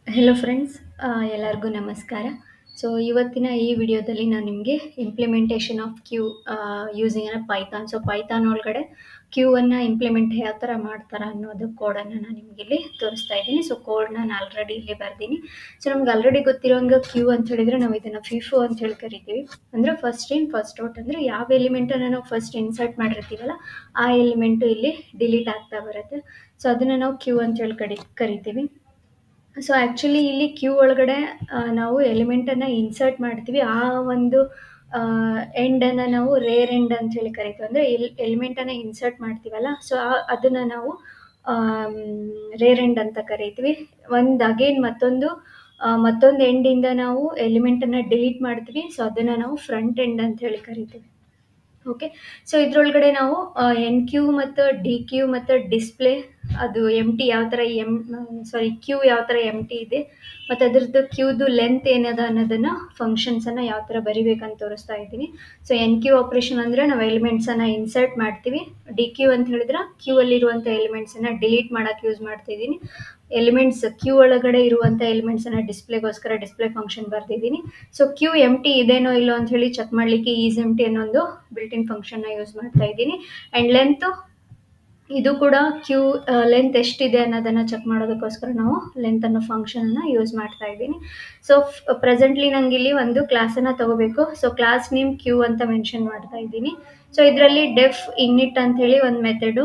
hello friends ಎಲ್ಲರಿಗೂ ನಮಸ್ಕಾರ so ಇವತ್ತಿನ ಈ ವಿಡಿಯೋದಲ್ಲಿ ನಾನು ನಿಮಗೆ implementation of queue using a Python so Python ಒಳಗಡೆ ಕ್ಯೂವನ್ನು ಇಂಪ್ಲಿಮೆಂಟ್ ಯಾವ ಥರ ಮಾಡ್ತಾರೆ ಅನ್ನೋದು ಕೋಡನ್ನು ನಾನು ನಿಮಗೆ ಇಲ್ಲಿ ತೋರಿಸ್ತಾ ಇದ್ದೀನಿ ಸೊ ಕೋಡ್ನ ನಾನು ಆಲ್ರೆಡಿ ಇಲ್ಲಿ ಬರ್ದೀನಿ ಸೊ ನಮ್ಗೆ ಆಲ್ರೆಡಿ ಗೊತ್ತಿರೋಂಗೆ ಕ್ಯೂ ಅಂತ ಹೇಳಿದ್ರೆ ನಾವು ಇದನ್ನು ಫಿಫು ಅಂತ ಹೇಳಿ ಕರಿತೀವಿ ಅಂದರೆ ಫಸ್ಟ್ ಇನ್ ಫಸ್ಟ್ ಔಟ್ ಅಂದರೆ ಯಾವ ಎಲಿಮೆಂಟನ್ನು ನಾವು ಫಸ್ಟ್ ಇನ್ಸರ್ಟ್ ಮಾಡಿರ್ತೀವಲ್ಲ ಆ ಎಲಿಮೆಂಟು ಇಲ್ಲಿ ಡಿಲೀಟ್ ಆಗ್ತಾ ಬರುತ್ತೆ ಸೊ ಅದನ್ನು ನಾವು ಕ್ಯೂ ಅಂತ ಹೇಳಿ ಕಡಿ ಕರಿತೀವಿ ಸೊ ಆ್ಯಕ್ಚುಲಿ ಇಲ್ಲಿ ಕ್ಯೂ ಒಳಗಡೆ ಆ, ನಾವು ಎಲಿಮೆಂಟನ್ನು ಇನ್ಸರ್ಟ್ ಮಾಡ್ತೀವಿ ಆ ಒಂದು ಎಂಡನ್ನು ನಾವು ರೇರ್ ಎಂಡ್ ಅಂತ ಹೇಳಿ ಕರಿತೀವಿ ಅಂದರೆ ಎಲ್ ಎಲಿಮೆಂಟನ್ನು ಇನ್ಸರ್ಟ್ ಮಾಡ್ತೀವಲ್ಲ ಸೊ ಅದನ್ನು ನಾವು ರೇರ್ ಎಂಡ್ ಅಂತ ಕರಿತೀವಿ ಒಂದು ಅಗೇನ್ ಮತ್ತೊಂದು ಆ, ಮತ್ತೊಂದು ಎಂಡಿಂದ ನಾವು ಎಲಿಮೆಂಟನ್ನು ಡಿಲೀಟ್ ಮಾಡ್ತೀವಿ ಸೊ ಅದನ್ನು ನಾವು ಫ್ರಂಟ್ ಎಂಡ್ ಅಂತ ಹೇಳಿ ಕರಿತೀವಿ ಓಕೆ ಸೊ ಇದ್ರೊಳಗಡೆ ನಾವು ಎನ್ ಕ್ಯೂ ಮತ್ತು ಡಿ ಕ್ಯೂ ಮತ್ತು ಡಿಸ್ಪ್ಲೇ ಅದು ಎಮ್ ಟಿ ಯಾವ ಥರ ಎಮ್ ಸಾರಿ ಕ್ಯೂ ಯಾವ ಥರ ಎಮ್ ಟಿ ಇದೆ ಮತ್ತು ಅದ್ರದ್ದು ಕ್ಯೂದು ಲೆಂತ್ ಏನದ ಅನ್ನೋದನ್ನು ಫಂಕ್ಷನ್ಸನ್ನು ಯಾವ ಥರ ಬರಿಬೇಕಂತ ತೋರಿಸ್ತಾ ಇದ್ದೀನಿ ಸೊ ಎನ್ ಕ್ಯೂ ಆಪ್ರೇಷನ್ ಅಂದರೆ ನಾವು ಎಲಿಮೆಂಟ್ಸನ್ನು ಇನ್ಸರ್ಟ್ ಮಾಡ್ತೀವಿ ಡಿ ಕ್ಯೂ ಅಂತ ಹೇಳಿದ್ರೆ ಕ್ಯೂ ಅಲ್ಲಿರುವಂಥ ಎಲಿಮೆಂಟ್ಸನ್ನು ಡಿಲೀಟ್ ಮಾಡೋಕ್ಕೆ ಯೂಸ್ ಮಾಡ್ತಿದ್ದೀನಿ ಎಲಿಮೆಂಟ್ಸ್ ಕ್ಯೂ ಒಳಗಡೆ ಇರುವಂಥ ಎಲಿಮೆಂಟ್ಸನ್ನು ಡಿಸ್ಪ್ಲೇಗೋಸ್ಕರ ಡಿಸ್ಪ್ಲೇ ಫಂಕ್ಷನ್ ಬರ್ತಿದ್ದೀನಿ ಸೊ ಕ್ಯೂ ಎಮ್ ಟಿ ಇದೇನೋ ಇಲ್ಲೋ ಅಂತ ಹೇಳಿ ಚೆಕ್ ಮಾಡಲಿಕ್ಕೆ ಈಸ್ ಎಮ್ ಟಿ ಅನ್ನೋ ಒಂದು ಬಿಲ್ಟಿನ್ ಫಂಕ್ಷನ್ನ ಯೂಸ್ ಮಾಡ್ತಾ ಇದ್ದೀನಿ ಆ್ಯಂಡ್ ಲೆಂತು ಇದು ಕೂಡ ಕ್ಯೂ ಲೆಂತ್ ಎಷ್ಟಿದೆ ಅನ್ನೋದನ್ನು ಚೆಕ್ ಮಾಡೋದಕ್ಕೋಸ್ಕರ ನಾವು ಲೆಂತ್ ಅನ್ನೋ ಫಂಕ್ಷನನ್ನು ಯೂಸ್ ಮಾಡ್ತಾ ಇದ್ದೀನಿ ಸೊ ಪ್ರೆಸೆಂಟ್ಲಿ ನಂಗೆ ಇಲ್ಲಿ ಒಂದು ಕ್ಲಾಸನ್ನು ತಗೋಬೇಕು ಸೊ ಕ್ಲಾಸ್ ನೇಮ್ ಕ್ಯೂ ಅಂತ ಮೆನ್ಷನ್ ಮಾಡ್ತಾ ಇದ್ದೀನಿ ಸೊ ಇದರಲ್ಲಿ ಡೆಫ್ ಇನ್ನಿಟ್ ಅಂತ ಹೇಳಿ ಒಂದು ಮೆಥಡು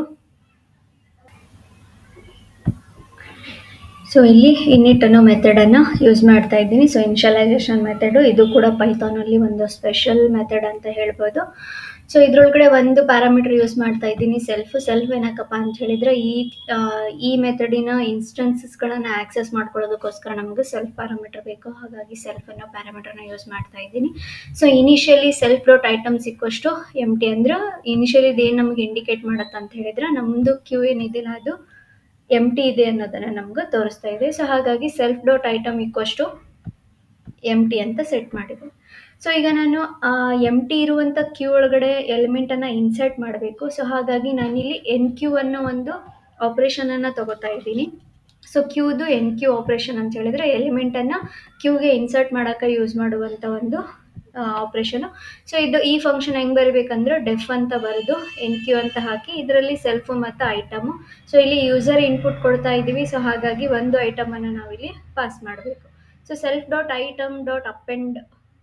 ಸೊ ಇಲ್ಲಿ ಇನ್ನಿಟ್ ಅನ್ನೋ ಮೆಥಡನ್ನು ಯೂಸ್ ಮಾಡ್ತಾ ಇದ್ದೀನಿ ಸೊ ಇನ್ಶಲೈಸೇಷನ್ ಮೆಥಡು ಇದು ಕೂಡ ಪೈಥಾನಲ್ಲಿ ಒಂದು ಸ್ಪೆಷಲ್ ಮೆಥಡ್ ಅಂತ ಹೇಳ್ಬೋದು ಸೊ ಇದ್ರೊಳಗಡೆ ಒಂದು ಪ್ಯಾರಾಮೀಟರ್ ಯೂಸ್ ಮಾಡ್ತಾ ಇದ್ದೀನಿ ಸೆಲ್ಫ್ ಸೆಲ್ಫ್ ಏನಕ್ಕಪ್ಪ ಅಂತ ಹೇಳಿದ್ರೆ ಈ ಆ, ಈ ಮೆಥಡಿನ ಇನ್ಸ್ಟೆನ್ಸಸ್ಗಳನ್ನು ಆಕ್ಸೆಸ್ ಮಾಡ್ಕೊಳ್ಳೋದಕ್ಕೋಸ್ಕರ ನಮಗೆ ಸೆಲ್ಫ್ ಪ್ಯಾರಾಮೀಟರ್ ಬೇಕು ಹಾಗಾಗಿ ಸೆಲ್ಫ್ ಅನ್ನೋ ಪ್ಯಾರಾಮೀಟರ್ನ ಯೂಸ್ ಮಾಡ್ತಾ ಇದ್ದೀನಿ so initially self dot items ಇಕ್ವಷ್ಟು M T ಅಂದ್ರೆ ಇನಿಷಿಯಲಿ ಇದೇನು ನಮಗೆ ಇಂಡಿಕೇಟ್ ಮಾಡುತ್ತೆ ಅಂತ ಹೇಳಿದ್ರೆ ನಮ್ಮದು ಕ್ಯೂ ಏನಿದೆಯಲ್ಲ ಅದು ಎಮ್ ಟಿ ಇದೆ ಅನ್ನೋದನ್ನು ನಮ್ಗೆ ತೋರಿಸ್ತಾ ಇದೆ ಸೊ ಹಾಗಾಗಿ self dot item equal to empty ಅಂತ ಸೆಟ್ ಮಾಡಿದೆ ಸೊ ಈಗ ನಾನು ಎಮ್ ಟಿ ಇರುವಂಥ ಕ್ಯೂ ಒಳಗಡೆ ಎಲಿಮೆಂಟನ್ನು ಇನ್ಸರ್ಟ್ ಮಾಡಬೇಕು ಸೊ ಹಾಗಾಗಿ ನಾನಿಲ್ಲಿ ಎನ್ ಕ್ಯೂ ಅನ್ನೋ ಒಂದು ಆಪ್ರೇಷನನ್ನು ತಗೋತಾ ಇದ್ದೀನಿ ಸೊ ಕ್ಯೂದು ಎನ್ ಕ್ಯೂ ಆಪ್ರೇಷನ್ ಅಂತ ಹೇಳಿದ್ರೆ ಎಲಿಮೆಂಟನ್ನು ಕ್ಯೂಗೆ ಇನ್ಸರ್ಟ್ ಮಾಡೋಕ್ಕೆ ಯೂಸ್ ಮಾಡುವಂಥ ಒಂದು ಆಪ್ರೇಷನು ಸೊ ಇದು ಈ ಫಂಕ್ಷನ್ ಹೆಂಗೆ ಬರಬೇಕಂದ್ರೆ ಡೆಫ್ ಅಂತ ಬರೆದು ಎನ್ ಕ್ಯೂ ಅಂತ ಹಾಕಿ ಇದರಲ್ಲಿ ಸೆಲ್ಫು ಮತ್ತು ಐಟಮು ಸೊ ಇಲ್ಲಿ ಯೂಸರ್ ಇನ್ಪುಟ್ ಕೊಡ್ತಾ ಇದ್ದೀವಿ ಸೊ ಹಾಗಾಗಿ ಒಂದು ಐಟಮನ್ನು ನಾವಿಲ್ಲಿ ಪಾಸ್ ಮಾಡಬೇಕು so self dot item dot append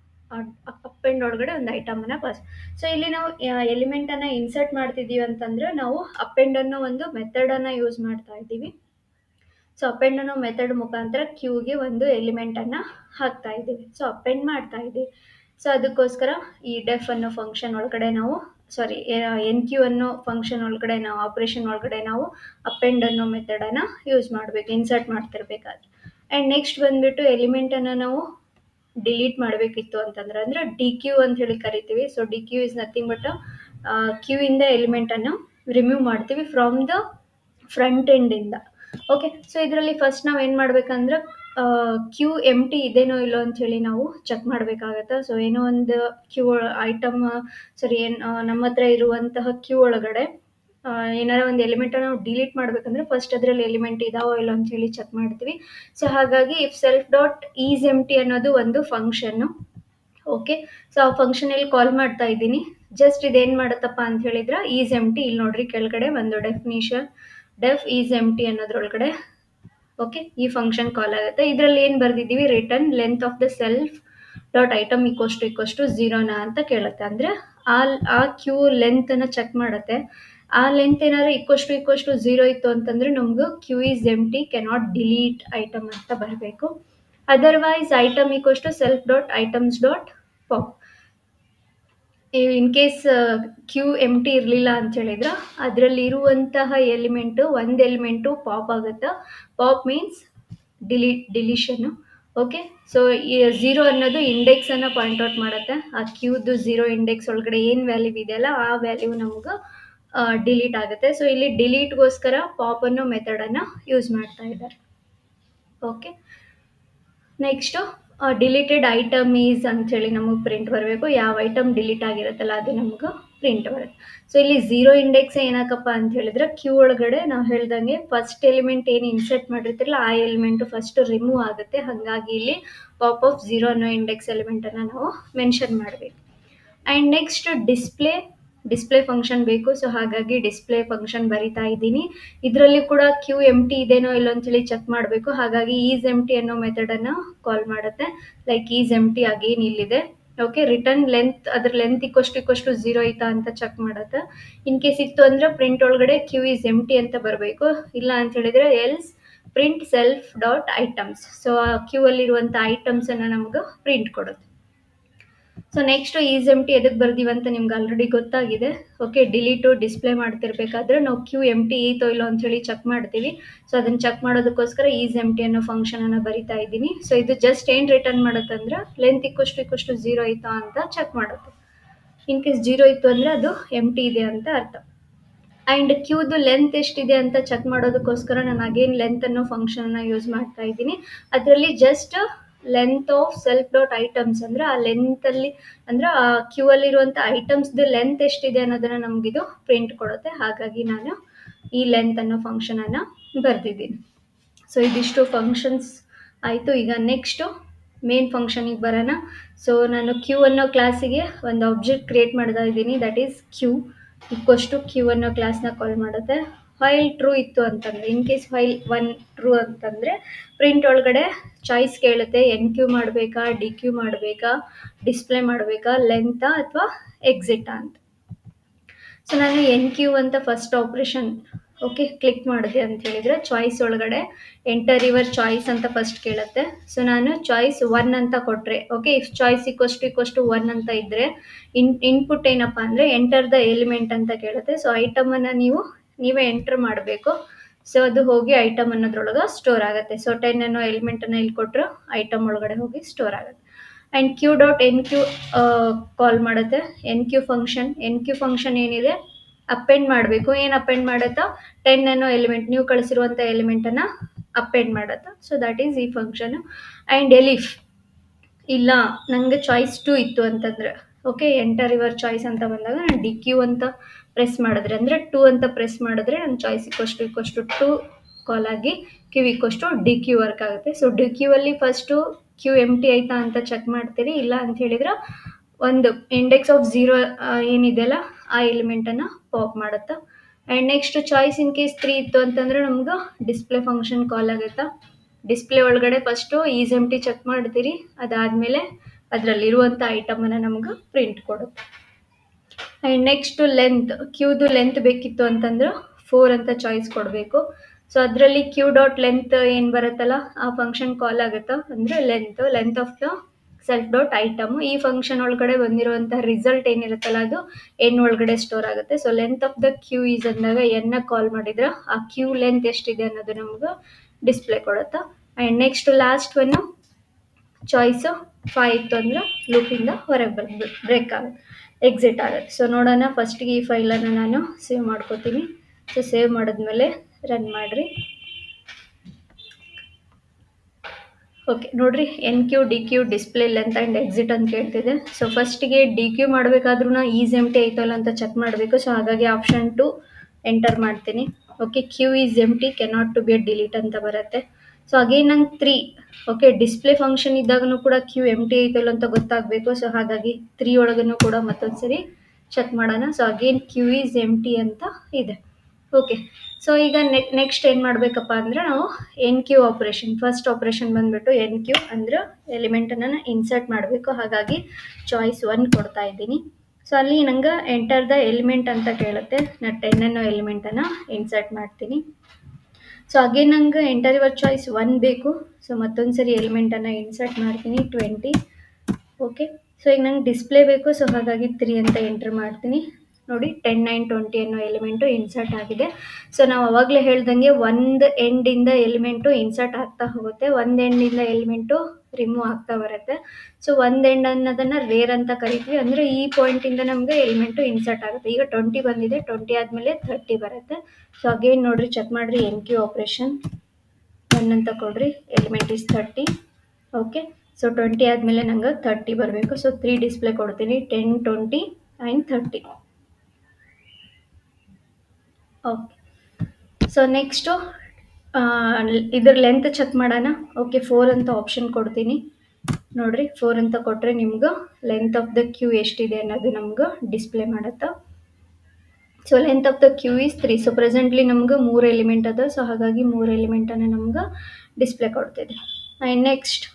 append ಒಳಗಡೆ ಒಂದು ಐಟಮನ್ನು ಪಾಸ್ ಸೊ ಇಲ್ಲಿ ನಾವು ಎಲಿಮೆಂಟನ್ನು ಇನ್ಸರ್ಟ್ ಮಾಡ್ತಿದ್ದೀವಿ ಅಂತಂದರೆ ನಾವು ಅಪ್ ಆ್ಯಂಡ್ ಅನ್ನೋ ಒಂದು ಮೆಥಡನ್ನು ಯೂಸ್ ಮಾಡ್ತಾ ಇದ್ದೀವಿ ಸೊ ಅಪ್ ಆ್ಯಂಡ್ ಅನ್ನೋ ಮೆಥಡ್ ಮುಖಾಂತರ ಕ್ಯೂಗೆ ಒಂದು ಎಲಿಮೆಂಟನ್ನು ಹಾಕ್ತಾ ಇದ್ದೀವಿ ಸೊ ಅಪ್ ಆ್ಯಂಡ್ ಮಾಡ್ತಾ ಇದ್ದೀವಿ ಸೊ ಅದಕ್ಕೋಸ್ಕರ ಈ ಡೆಫ್ ಅನ್ನೋ ಫಂಕ್ಷನ್ ಒಳಗಡೆ ನಾವು ಸಾರಿ ಎನ್ ಕ್ಯೂ ಅನ್ನೋ ಫಂಕ್ಷನ್ ಒಳಗಡೆ ನಾವು ಆಪ್ರೇಷನ್ ಒಳಗಡೆ ನಾವು ಅಪ್ ಆ್ಯಂಡ್ ಅನ್ನೋ ಮೆಥಡನ್ನು ಯೂಸ್ ಮಾಡಬೇಕು ಇನ್ಸರ್ಟ್ ಮಾಡ್ತಿರ್ಬೇಕಾದ್ರೆ ಆ್ಯಂಡ್ ನೆಕ್ಸ್ಟ್ ಬಂದುಬಿಟ್ಟು ಎಲಿಮೆಂಟನ್ನು ನಾವು ಡಿಲೀಟ್ ಮಾಡಬೇಕಿತ್ತು ಅಂತಂದ್ರೆ ಅಂದರೆ ಡಿ ಕ್ಯೂ ಅಂತ ಹೇಳಿ ಕರಿತೀವಿ so dequeue is nothing but queue ಇಂದ ಎಲಿಮೆಂಟನ್ನು ರಿಮೂವ್ ಮಾಡ್ತೀವಿ ಫ್ರಮ್ ದ ಫ್ರಂಟ್ ಎಂಡಿಂದ ಓಕೆ ಸೊ ಇದರಲ್ಲಿ ಫಸ್ಟ್ ನಾವು ಏನು ಮಾಡಬೇಕಂದ್ರೆ ಕ್ಯೂ ಎಮ್ ಟಿ ಇದೇನೋ ಇಲ್ಲೋ ಅಂಥೇಳಿ ನಾವು ಚೆಕ್ ಮಾಡಬೇಕಾಗತ್ತೆ ಸೊ ಏನೋ ಒಂದು ಕ್ಯೂ ಐಟಮ್ ಸರಿ ಏನು ನಮ್ಮ ಹತ್ರ ಇರುವಂತಹ ಕ್ಯೂ ಒಳಗಡೆ ಆ, ಏನಾರ ಒಂದು ಎಲಿಮೆಂಟನ್ನು ನಾವು ಡಿಲೀಟ್ ಮಾಡಬೇಕಂದ್ರೆ ಫಸ್ಟ್ ಅದರಲ್ಲಿ ಎಲಿಮೆಂಟ್ ಇದಾವೋ ಇಲ್ಲೋ ಅಂಥೇಳಿ ಚೆಕ್ ಮಾಡ್ತೀವಿ ಸೊ ಹಾಗಾಗಿ if self dot is empty ಅನ್ನೋದು ಒಂದು ಫಂಕ್ಷನ್ನು ಓಕೆ ಸೊ ಆ ಫಂಕ್ಷನಲ್ಲಿ ಕಾಲ್ ಮಾಡ್ತಾ ಇದ್ದೀನಿ ಜಸ್ಟ್ ಇದೇನು ಮಾಡುತ್ತಪ್ಪ ಅಂತ ಹೇಳಿದ್ರೆ ಈಸ್ ಎಮ್ ಟಿ ಇಲ್ಲಿ ನೋಡ್ರಿ ಕೆಳಗಡೆ ಒಂದು definition def is empty ಅನ್ನೋದ್ರೊಳಗಡೆ ಓಕೆ ಈ ಫಂಕ್ಷನ್ ಕಾಲ್ ಆಗುತ್ತೆ ಇದರಲ್ಲಿ ಏನು ಬರೆದಿದ್ದೀವಿ return length of the self dot item equal to equal to ಝೀರೋನಾ ಅಂತ ಕೇಳುತ್ತೆ ಅಂದರೆ ಆ ಆ ಕ್ಯೂ ಲೆಂತನ್ನು ಚೆಕ್ ಮಾಡುತ್ತೆ ಆ ಲೆಂತ್ ಏನಾದ್ರು ಇಕ್ವಷ್ಟು ಇಕ್ವಷ್ಟು ಝೀರೋ ಇತ್ತು ಅಂತಂದರೆ ನಮಗೂ queue is empty cannot delete item ಅಂತ ಬರಬೇಕು otherwise item equal to self dot items dot pop in case queue empty ಇರಲಿಲ್ಲ ಅಂತ ಹೇಳಿದ್ರೆ ಅದರಲ್ಲಿ ಇರುವಂತಹ ಎಲಿಮೆಂಟು ಒಂದು ಎಲಿಮೆಂಟು ಪಾಪ್ ಆಗುತ್ತೆ ಪಾಪ್ ಮೀನ್ಸ್ ಡಿಲೀಟ್ ಡಿಲೀಷನ್ನು ಓಕೆ ಸೊ ಈ ಝೀರೋ ಅನ್ನೋದು ಇಂಡೆಕ್ಸನ್ನು ಪಾಯಿಂಟ್ ಔಟ್ ಮಾಡುತ್ತೆ ಆ ಕ್ಯೂದು ಝೀರೋ ಇಂಡೆಕ್ಸ್ ಒಳಗಡೆ ಏನು ವ್ಯಾಲ್ಯೂ ಇದೆಯಲ್ಲ ಆ ವ್ಯಾಲ್ಯೂ ನಮ್ಗೆ ಡಿಲೀಟ್ ಆಗುತ್ತೆ ಸೊ ಇಲ್ಲಿ ಡಿಲೀಟ್ಗೋಸ್ಕರ ಪಾಪ್ ಅನ್ನೋ ಮೆಥಡನ್ನು ಯೂಸ್ ಮಾಡ್ತಾ ಇದ್ದಾರೆ okay next deleted item is ಅಂಥೇಳಿ ನಮಗೆ ಪ್ರಿಂಟ್ ಬರಬೇಕು ಯಾವ ಐಟಮ್ ಡಿಲೀಟ್ ಆಗಿರುತ್ತಲ್ಲ ಅದು ನಮ್ಗೆ ಪ್ರಿಂಟ್ ಬರುತ್ತೆ ಸೊ ಇಲ್ಲಿ ಝೀರೋ ಇಂಡೆಕ್ಸ್ ಏನಕ್ಕಪ್ಪ ಅಂತ ಹೇಳಿದ್ರೆ ಕ್ಯೂ ಒಳಗಡೆ ನಾವು ಹೇಳ್ದಂಗೆ ಫಸ್ಟ್ ಎಲಿಮೆಂಟ್ ಏನು ಇನ್ಸರ್ಟ್ ಮಾಡಿರ್ತಿರಲ್ಲ ಆ ಎಲಿಮೆಂಟು ಫಸ್ಟ್ ರಿಮೂವ್ ಆಗುತ್ತೆ ಹಾಗಾಗಿ ಇಲ್ಲಿ ಪಾಪ್ ಆಫ್ ಝೀರೋ ಅನ್ನೋ ಇಂಡೆಕ್ಸ್ ಎಲಿಮೆಂಟನ್ನು ನಾವು ಮೆನ್ಷನ್ ಮಾಡಬೇಕು and next display display function ಬೇಕು ಸೊ ಹಾಗಾಗಿ ಡಿಸ್ಪ್ಲೇ ಫಂಕ್ಷನ್ ಬರಿತಾ ಇದ್ದೀನಿ ಇದರಲ್ಲಿ ಕೂಡ ಕ್ಯೂ ಎಮ್ ಟಿ ಇದೇನೋ ಇಲ್ಲ ಅಂತೇಳಿ ಚೆಕ್ ಮಾಡಬೇಕು ಹಾಗಾಗಿ ಈಸ್ ಎಮ್ ಟಿ ಅನ್ನೋ ಮೆಥಡನ್ನು ಕಾಲ್ ಮಾಡುತ್ತೆ like is empty again ಇಲ್ಲಿದೆ ಓಕೆ ರಿಟರ್ನ್ ಲೆಂತ್ ಅದ್ರ ಲೆಂತ್ ಇಕ್ಕೋಷ್ಟು ಇಕ್ಕೋಷ್ಟು ಝೀರೋ ಐತಾ ಅಂತ ಚೆಕ್ ಮಾಡುತ್ತೆ ಇನ್ ಕೇಸ್ ಇತ್ತು ಅಂದರೆ ಪ್ರಿಂಟ್ ಒಳಗಡೆ ಕ್ಯೂ ಈಸ್ ಎಮ್ ಟಿ ಅಂತ ಬರಬೇಕು ಇಲ್ಲ ಅಂತ ಹೇಳಿದ್ರೆ else print self dot items so ಆ ಕ್ಯೂ ಅಲ್ಲಿರುವಂಥ ಐಟಮ್ಸನ್ನು ನಮ್ಗೆ ಪ್ರಿಂಟ್ ಕೊಡುತ್ತೆ so next is empty ಎದಕ್ಕೆ ಬರ್ದೀವಿ ಅಂತ ನಿಮ್ಗೆ ಆಲ್ರೆಡಿ ಗೊತ್ತಾಗಿದೆ ಓಕೆ ಡಿಲೀಟು ಡಿಸ್ಪ್ಲೇ ಮಾಡ್ತಿರ್ಬೇಕಾದ್ರೆ ನಾವು ಕ್ಯೂ ಎಮ್ ಟಿ ಈತೋ ಇಲ್ಲೋ ಅಂತೇಳಿ ಚೆಕ್ ಮಾಡ್ತೀವಿ ಸೊ ಅದನ್ನು ಚೆಕ್ ಮಾಡೋದಕ್ಕೋಸ್ಕರ ಈಸ್ ಎಮ್ ಟಿ ಅನ್ನೋ ಫಂಕ್ಷನನ್ನು ಬರಿತಾ ಇದ್ದೀನಿ ಸೊ ಇದು ಜಸ್ಟ್ ಏನು ರಿಟರ್ನ್ ಮಾಡುತ್ತಂದ್ರೆ ಲೆಂತ್ ಇಕ್ಕೋಷ್ಟು ಇಕ್ಕೋಷ್ಟು ಝೀರೋ ಐತಾ ಅಂತ ಚೆಕ್ ಮಾಡುತ್ತೆ ಇನ್ ಕೇಸ್ ಜೀರೋ ಇತ್ತು ಅಂದರೆ ಅದು ಎಮ್ ಟಿ ಇದೆ ಅಂತ ಅರ್ಥ ಆ್ಯಂಡ್ ಕ್ಯೂದು ಲೆಂತ್ ಎಷ್ಟಿದೆ ಅಂತ ಚೆಕ್ ಮಾಡೋದಕ್ಕೋಸ್ಕರ ನಾನು ಅಗೇನ್ ಲೆಂತ್ ಅನ್ನೋ ಫಂಕ್ಷನನ್ನು ಯೂಸ್ ಮಾಡ್ತಾ ಇದ್ದೀನಿ ಅದರಲ್ಲಿ just length of self dot items ಅಂದರೆ ಆ ಲೆಂತಲ್ಲಿ ಅಂದರೆ ಆ ಕ್ಯೂ ಅಲ್ಲಿರುವಂಥ ಐಟಮ್ಸ್ದು ಲೆಂತ್ ಎಷ್ಟಿದೆ ಅನ್ನೋದನ್ನು ನಮಗಿದು ಪ್ರಿಂಟ್ ಕೊಡುತ್ತೆ ಹಾಗಾಗಿ ನಾನು ಈ ಲೆಂತ್ ಅನ್ನೋ ಫಂಕ್ಷನನ್ನು ಬರೆದಿದ್ದೀನಿ ಸೊ ಇದಿಷ್ಟು ಫಂಕ್ಷನ್ಸ್ ಆಯಿತು ಈಗ ನೆಕ್ಸ್ಟು ಮೇನ್ ಫಂಕ್ಷನಿಗೆ ಬರೋಣ ಸೊ ನಾನು ಕ್ಯೂ ಅನ್ನೋ ಕ್ಲಾಸಿಗೆ ಒಂದು ಆಬ್ಜೆಕ್ಟ್ ಕ್ರಿಯೇಟ್ ಮಾಡ್ತಾ ಇದ್ದೀನಿ that is queue equal to queue ಅನ್ನೋ ಕ್ಲಾಸ್ನ ಕಾಲ್ ಮಾಡುತ್ತೆ ಫೈಲ್ ಟ್ರೂ ಇತ್ತು ಅಂತಂದರೆ in case while one true ಅಂತಂದರೆ ಪ್ರಿಂಟ್ ಒಳಗಡೆ ಚಾಯ್ಸ್ ಕೇಳುತ್ತೆ ಎನ್ ಕ್ಯೂ ಮಾಡಬೇಕಾ ಡಿ ಕ್ಯೂ ಮಾಡಬೇಕಾ ಡಿಸ್ಪ್ಲೇ ಮಾಡಬೇಕಾ ಲೆಂತಾ ಅಥವಾ ಎಕ್ಸಿಟಾ ಅಂತ ಸೊ ನಾನು ಎನ್ ಕ್ಯೂ ಅಂತ ಫಸ್ಟ್ ಆಪ್ರೇಷನ್ ಓಕೆ ಕ್ಲಿಕ್ ಮಾಡಿದೆ ಅಂತ ಹೇಳಿದರೆ ಚಾಯ್ಸ್ ಒಳಗಡೆ ಎಂಟರ್ ಯುವರ್ ಚಾಯ್ಸ್ ಅಂತ ಫಸ್ಟ್ ಕೇಳುತ್ತೆ ಸೊ ನಾನು ಚಾಯ್ಸ್ ಒನ್ ಅಂತ ಕೊಟ್ಟರೆ okay if choice equal to ಇಕ್ಕೋಷ್ಟು one ಅಂತ ಇದ್ದರೆ ಇನ್ ಇನ್ಪುಟ್ ಏನಪ್ಪ ಅಂದರೆ ಎಂಟರ್ ದ ಎಲಿಮೆಂಟ್ ಅಂತ ಕೇಳುತ್ತೆ ಸೊ ಐಟಮನ್ನು ನೀವು ನೀವೇ ಎಂಟ್ರ್ ಮಾಡಬೇಕು ಸೊ ಅದು ಹೋಗಿ ಐಟಮ್ ಅನ್ನೋದ್ರೊಳಗೆ ಸ್ಟೋರ್ ಆಗುತ್ತೆ ಸೊ ಟೆನ್ ಅನ್ನೋ ಎಲಿಮೆಂಟನ್ನು ಇಲ್ಲಿ ಕೊಟ್ಟರೆ ಐಟಮ್ ಒಳಗಡೆ ಹೋಗಿ ಸ್ಟೋರ್ ಆಗುತ್ತೆ and queue dot enqueue call ಮಾಡುತ್ತೆ enqueue function enqueue function ಏನಿದೆ ಅಪೆಂಡ್ ಮಾಡಬೇಕು ಏನು ಅಪೆಂಡ್ ಮಾಡುತ್ತಾ ಟೆನ್ ಅನ್ನೋ ಎಲಿಮೆಂಟ್ ನೀವು ಕಳಿಸಿರುವಂಥ ಎಲಿಮೆಂಟನ್ನು ಅಪೆಂಡ್ ಮಾಡುತ್ತಾ ಸೊ ದ್ಯಾಟ್ ಈಸ್ ಈ ಫಂಕ್ಷನು ಆ್ಯಂಡ್ ಎಲಿಫ್ ಇಲ್ಲ ನನಗೆ ಚಾಯ್ಸ್ ಟು ಇತ್ತು ಅಂತಂದರೆ ಓಕೆ ಎಂಟರ್ ಯುವರ್ ಚಾಯ್ಸ್ ಅಂತ ಬಂದಾಗ ನಾನು ಡಿ ಕ್ಯೂ ಅಂತ ಪ್ರೆಸ್ ಮಾಡಿದ್ರೆ ಅಂದರೆ ಟು ಅಂತ ಪ್ರೆಸ್ ಮಾಡಿದ್ರೆ ನನ್ನ ಚಾಯ್ಸ್ ಇಕ್ಕೋಷ್ಟು ಇಕ್ಕೋಷ್ಟು ಟು ಕಾಲ್ ಆಗಿ queue equal to dequeue work ಆಗುತ್ತೆ ಸೊ ಡಿ ಕ್ಯೂ ಅಲ್ಲಿ ಫಸ್ಟು ಕ್ಯೂ ಎಮ್ ಟಿ ಆಯ್ತಾ ಅಂತ ಚೆಕ್ ಮಾಡ್ತೀರಿ ಇಲ್ಲ ಅಂತ ಹೇಳಿದ್ರೆ ಒಂದು ಇಂಡೆಕ್ಸ್ ಆಫ್ ಝೀರೋ ಏನಿದೆಯಲ್ಲ ಆ ಎಲಿಮೆಂಟನ್ನು ಪಾಪ್ ಮಾಡುತ್ತಾ and next choice in case three ಇತ್ತು ಅಂತಂದರೆ ನಮ್ಗೆ ಡಿಸ್ಪ್ಲೇ ಫಂಕ್ಷನ್ ಕಾಲ್ ಆಗುತ್ತಾ ಡಿಸ್ಪ್ಲೇ ಒಳಗಡೆ first is empty check ಮಾಡ್ತೀರಿ ಅದಾದಮೇಲೆ ಅದರಲ್ಲಿರುವಂಥ ಐಟಮನ್ನು ನಮ್ಗೆ ಪ್ರಿಂಟ್ ಕೊಡುತ್ತೆ ಆ್ಯಂಡ್ ನೆಕ್ಸ್ಟು ಲೆಂತ್ ಕ್ಯೂದು ಲೆಂತ್ ಬೇಕಿತ್ತು ಅಂತಂದ್ರೆ ಫೋರ್ ಅಂತ ಚಾಯ್ಸ್ ಕೊಡಬೇಕು ಸೊ ಅದರಲ್ಲಿ ಕ್ಯೂ ಡಾಟ್ ಲೆಂತ್ ಏನು ಬರುತ್ತಲ್ಲ ಆ ಫಂಕ್ಷನ್ ಕಾಲ್ ಆಗುತ್ತಾ ಅಂದರೆ length length of the self dot item ಈ ಫಂಕ್ಷನ್ ಒಳಗಡೆ ಬಂದಿರುವಂಥ ರಿಸಲ್ಟ್ ಏನಿರುತ್ತಲ್ಲ ಅದು ಎನ್ ಒಳಗಡೆ ಸ್ಟೋರ್ ಆಗುತ್ತೆ so length of the queue is ಅಂದಾಗ ಎನ್ನ ಕಾಲ್ ಮಾಡಿದ್ರೆ ಆ ಕ್ಯೂ ಲೆಂತ್ ಎಷ್ಟಿದೆ ಅನ್ನೋದು ನಮ್ಗೆ ಡಿಸ್ಪ್ಲೇ ಕೊಡುತ್ತಾ ಆ್ಯಂಡ್ ನೆಕ್ಸ್ಟ್ ಲಾಸ್ಟ್ ಒನ್ನು ಚಾಯ್ಸು ಫೈ ಇತ್ತು ಅಂದರೆ ಲೂಪಿಂದ ಹೊರಗೆ ಬಂದು ಬ್ರೇಕ್ ಆಗುತ್ತೆ ಎಕ್ಸಿಟ್ ಆಗುತ್ತೆ ಸೊ ನೋಡೋಣ ಫಸ್ಟಿಗೆ ಈ ಫೈಲನ್ನು ನಾನು ಸೇವ್ ಮಾಡ್ಕೋತೀನಿ ಸೊ ಸೇವ್ ಮಾಡಿದ್ಮೇಲೆ ರನ್ ಮಾಡಿರಿ ಓಕೆ ನೋಡಿರಿ enqueue dequeue display length and exit ಅಂತ ಕೇಳ್ತಿದೆ ಸೊ ಫಸ್ಟಿಗೆ ಡಿ ಕ್ಯೂ ಮಾಡಬೇಕಾದ್ರೂ ಈಸ್ ಎಮ್ ಟಿ ಐತಲ್ಲ ಅಂತ ಚೆಕ್ ಮಾಡಬೇಕು ಸೊ ಹಾಗಾಗಿ ಆಪ್ಷನ್ ಟು ಎಂಟರ್ ಮಾಡ್ತೀನಿ okay queue is empty cannot to be delete ಅಂತ ಬರುತ್ತೆ ಸೊ ಅಗೇನ್ ನಂಗೆ ತ್ರೀ ಓಕೆ ಡಿಸ್ಪ್ಲೇ ಫಂಕ್ಷನ್ ಇದ್ದಾಗೂ ಕೂಡ ಕ್ಯೂ ಎಮ್ ಟಿ ಐತಲ್ಲ ಅಂತ ಗೊತ್ತಾಗಬೇಕು ಸೊ ಹಾಗಾಗಿ ತ್ರೀ ಒಳಗೂ ಕೂಡ ಮತ್ತೊಂದು ಸರಿ ಚೆಕ್ ಮಾಡೋಣ so again queue is empty ಅಂತ ಇದೆ ಓಕೆ ಸೊ ಈಗ ನೆಕ್ ನೆಕ್ಸ್ಟ್ ಏನು ಮಾಡಬೇಕಪ್ಪ ಅಂದರೆ ನಾವು enqueue operation first operation ಬಂದುಬಿಟ್ಟು ಎನ್ ಕ್ಯೂ ಅಂದ್ರೆ ಎಲಿಮೆಂಟನ್ನು ಇನ್ಸರ್ಟ್ ಮಾಡಬೇಕು ಹಾಗಾಗಿ ಚಾಯ್ಸ್ ಒನ್ ಕೊಡ್ತಾ ಇದ್ದೀನಿ ಸೊ ಅಲ್ಲಿ ನಂಗೆ ಎಂಟರ್ ದ ಎಲಿಮೆಂಟ್ ಅಂತ ಕೇಳುತ್ತೆ ನಾನು ಟೆನ್ ಅನ್ನೋ ಎಲಿಮೆಂಟನ್ನು ಇನ್ಸರ್ಟ್ ಮಾಡ್ತೀನಿ ಸೊ ಅಗೇನ್ ನಂಗೆ ಎಂಟರ್ ಯುವರ್ ಚಾಯ್ಸ್ ಒನ್ ಬೇಕು ಸೊ ಮತ್ತೊಂದು ಸರಿ ಎಲಿಮೆಂಟನ್ನು ಇನ್ಸರ್ಟ್ ಮಾಡ್ತೀನಿ ಟ್ವೆಂಟಿ ಓಕೆ ಸೊ ಈಗ ನಂಗೆ ಡಿಸ್ಪ್ಲೇ ಬೇಕು ಸೊ ಹಾಗಾಗಿ ತ್ರೀ ಅಂತ ಎಂಟರ್ ಮಾಡ್ತೀನಿ ನೋಡಿ ಟೆನ್ ನೈನ್ ಟ್ವೆಂಟಿ ಅನ್ನೋ ಎಲಿಮೆಂಟು ಇನ್ಸರ್ಟ್ ಆಗಿದೆ ಸೊ ನಾವು ಅವಾಗಲೇ ಹೇಳ್ದಂಗೆ ಒಂದು ಎಂಡಿಂದ ಎಲಿಮೆಂಟು ಇನ್ಸರ್ಟ್ ಆಗ್ತಾ ಹೋಗುತ್ತೆ ಒಂದು ಎಂಡಿಂದ ಎಲಿಮೆಂಟು ರಿಮೂವ್ ಆಗ್ತಾ ಬರುತ್ತೆ ಸೊ ಒಂದು ಎಂಡ್ ಅನ್ನೋದನ್ನು ರೇರ್ ಅಂತ ಕರಿತೀವಿ ಅಂದರೆ ಈ ಪಾಯಿಂಟಿಂದ ನಮಗೆ ಎಲಿಮೆಂಟು ಇನ್ಸರ್ಟ್ ಆಗುತ್ತೆ ಈಗ ಟ್ವೆಂಟಿ ಬಂದಿದೆ ಟ್ವೆಂಟಿ ಆದಮೇಲೆ ಥರ್ಟಿ ಬರುತ್ತೆ ಸೊ ಅಗೇನ್ ನೋಡಿರಿ ಚೆಕ್ ಮಾಡಿರಿ ಎನ್ ಕ್ಯೂ ಆಪ್ರೇಷನ್ ಒನ್ ಅಂತ ಕೊಡ್ರಿ element is thirty okay so twenty ಆದಮೇಲೆ ನಂಗೆ ಥರ್ಟಿ ಬರಬೇಕು ಸೊ ತ್ರೀ ಡಿಸ್ಪ್ಲೇ ಕೊಡ್ತೀನಿ ten twenty and thirty okay so next ಇದ್ರ ಲೆಂತ್ ಚೆಕ್ ಮಾಡೋಣ ಓಕೆ ಫೋರ್ ಅಂತ ಆಪ್ಷನ್ ಕೊಡ್ತೀನಿ ನೋಡ್ರಿ ಫೋರ್ ಅಂತ ಕೊಟ್ಟರೆ ನಿಮ್ಗೆ ಲೆಂತ್ ಆಫ್ ದ ಕ್ಯೂ ಎಷ್ಟಿದೆ ಅನ್ನೋದು ನಮ್ಗೆ ಡಿಸ್ಪ್ಲೇ ಮಾಡುತ್ತೆ so length of the queue is three so presently ನಮ್ಗೆ ಮೂರು ಎಲಿಮೆಂಟ್ ಅದ ಸೊ ಹಾಗಾಗಿ ಮೂರು ಎಲಿಮೆಂಟನ್ನು ನಮ್ಗೆ ಡಿಸ್ಪ್ಲೇ ಕೊಡ್ತಿದೆ ಆ್ಯಂಡ್ ನೆಕ್ಸ್ಟ್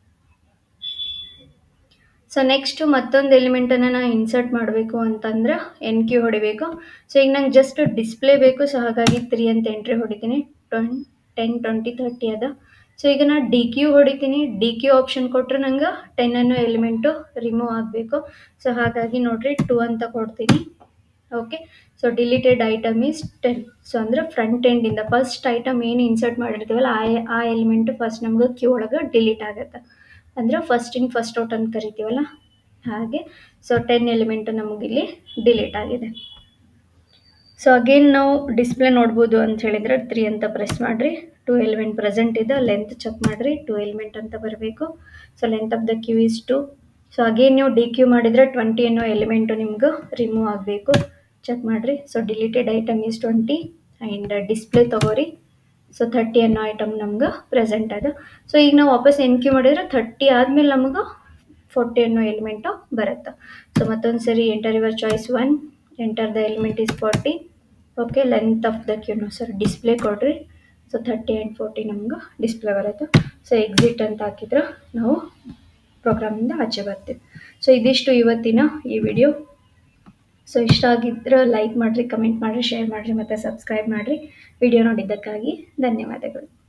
ಸೊ ನೆಕ್ಸ್ಟು ಮತ್ತೊಂದು ಎಲಿಮೆಂಟನ್ನು ನಾನು ಇನ್ಸರ್ಟ್ ಮಾಡಬೇಕು ಅಂತಂದ್ರೆ ಎನ್ ಕ್ಯೂ ಹೊಡಿಬೇಕು ಸೊ ಈಗ ನಂಗೆ ಜಸ್ಟ್ ಡಿಸ್ಪ್ಲೇ ಬೇಕು ಸೊ ಹಾಗಾಗಿ ತ್ರೀ ಅಂತ ಎಂಟ್ರಿ ಹೊಡಿತೀನಿ ಟ್ವೆನ್ ಟೆನ್ ಟ್ವೆಂಟಿ ತರ್ಟಿ ಅದ ಸೊ ಈಗ ನಾನು ಡಿ ಕ್ಯೂ ಹೊಡಿತೀನಿ ಡಿ ಕ್ಯೂ ಆಪ್ಷನ್ ಕೊಟ್ಟರೆ ನಂಗೆ ಟೆನ್ ಅನ್ನೋ ಎಲಿಮೆಂಟು ರಿಮೂವ್ ಆಗಬೇಕು ಸೊ ಹಾಗಾಗಿ ನೋಡಿರಿ ಟೂ ಅಂತ ಕೊಡ್ತೀನಿ okay so deleted item is ten so ಅಂದರೆ ಫ್ರಂಟ್ ಎಂಡಿಂದ ಫಸ್ಟ್ ಐಟಮ್ ಏನು ಇನ್ಸರ್ಟ್ ಮಾಡಿರ್ತೀವಲ್ಲ ಆ ಆ ಎಲಿಮೆಂಟು ಫಸ್ಟ್ ನಮ್ಗೆ ಕ್ಯೂ ಒಳಗೆ ಡಿಲೀಟ್ ಆಗುತ್ತೆ ಅಂದರೆ ಫಸ್ಟ್ ಇನ್ ಫಸ್ಟ್ ಔಟ್ ಅಂತ ಕರಿತೀವಲ್ಲ ಹಾಗೆ ಸೊ ಟೆನ್ ಎಲಿಮೆಂಟು ನಮಗಿಲ್ಲಿ ಡಿಲೀಟ್ ಆಗಿದೆ ಸೊ ಅಗೇನ್ ನಾವು ಡಿಸ್ಪ್ಲೇ ನೋಡ್ಬೋದು ಅಂತ ಹೇಳಿದರೆ ತ್ರೀ ಅಂತ ಪ್ರೆಸ್ ಮಾಡಿರಿ ಟು ಎಲಿಮೆಂಟ್ ಪ್ರೆಸೆಂಟ್ ಇದೆ ಲೆಂತ್ ಚೆಕ್ ಮಾಡಿರಿ ಟು ಎಲಿಮೆಂಟ್ ಅಂತ ಬರಬೇಕು so length of the queue is to so again ನೀವು ಡಿ ಕ್ಯೂ ಮಾಡಿದರೆ ಟ್ವೆಂಟಿ ಅನ್ನೋ ಎಲಿಮೆಂಟು ನಿಮ್ಗೆ ರಿಮೂವ್ ಆಗಬೇಕು ಚೆಕ್ ಮಾಡಿರಿ so deleted item is twenty and display ತೊಗೋರಿ ಸೊ ಥರ್ಟಿ ಅನ್ನೋ ಐಟಮ್ ನಮ್ಗೆ ಪ್ರೆಸೆಂಟ್ ಅದು ಸೊ ಈಗ ನಾವು ವಾಪಸ್ ಎನ್ ಕ್ಯೂ ಮಾಡಿದರೆ ಥರ್ಟಿ ಆದಮೇಲೆ ನಮ್ಗೆ ಫೋರ್ಟಿ ಅನ್ನೋ ಎಲಿಮೆಂಟು ಬರುತ್ತೆ ಸೊ ಮತ್ತೊಂದು ಸರಿ enter your choice one enter the element is forty okay length of the ಕ್ಯೂನು ಸರ್ ಡಿಸ್ಪ್ಲೇ ಕೊಡ್ರಿ ಸೊ ಥರ್ಟಿ ಆ್ಯಂಡ್ ಫೋರ್ಟಿ ನಮ್ಗೆ ಡಿಸ್ಪ್ಲೇ ಬರುತ್ತೆ ಸೊ ಎಕ್ಸಿಟ್ ಅಂತ ಹಾಕಿದ್ರೆ ನಾವು ಪ್ರೋಗ್ರಾಮಿಂದ ಆಚೆ ಬರ್ತೀವಿ ಸೊ ಇದಿಷ್ಟು ಇವತ್ತಿನ ಈ ವಿಡಿಯೋ ಸೊ ಇಷ್ಟ ಆಗಿದ್ರೆ ಲೈಕ್ ಮಾಡಿರಿ ಕಮೆಂಟ್ ಮಾಡಿರಿ ಶೇರ್ ಮಾಡಿರಿ ಮತ್ತು ಸಬ್ಸ್ಕ್ರೈಬ್ ಮಾಡಿರಿ ವಿಡಿಯೋ ನೋಡಿದ್ದಕ್ಕಾಗಿ ಧನ್ಯವಾದಗಳು